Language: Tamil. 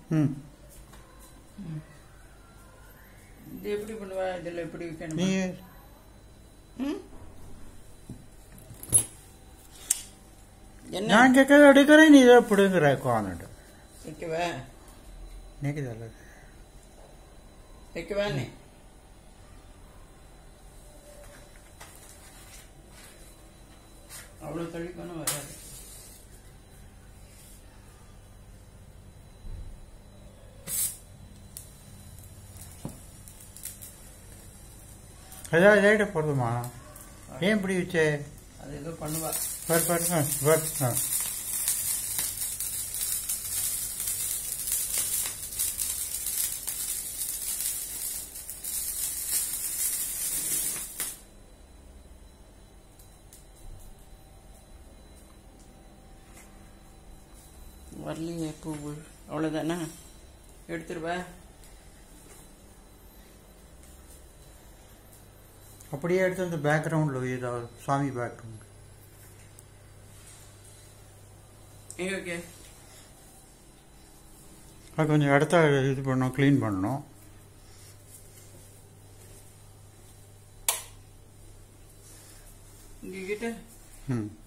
ம் இது எப்படி பண்ணுவா இதில் எப்படி வைக்கணும் நீ ம் என்ன நான் கேட்கறது எடுக்கிறேன் நீ இதை பிடுங்குற உட்காந்துட்டு வைக்கவா நினைக்குதல்ல வைக்கவா நீ அவ்வளோ தள்ளிக்கணும் வராது ஏதாவது லேட்டு போடுதுமா ஏன் இப்படி வச்சே அது ஏதோ பண்ணுவா பர் பர் ஆ, பர் ஆ வரலையே பூவு அவ்வளோதானா எடுத்துருவா அப்படியே எடுத்து அந்த பேக்ரவுண்டில் ஏதாவது சாமி பேக்ரவுண்ட் எங்க ஓகே அது கொஞ்சம் இடத்த இது பண்ணணும் க்ளீன் பண்ணணும் இங்க கிட்ட ம்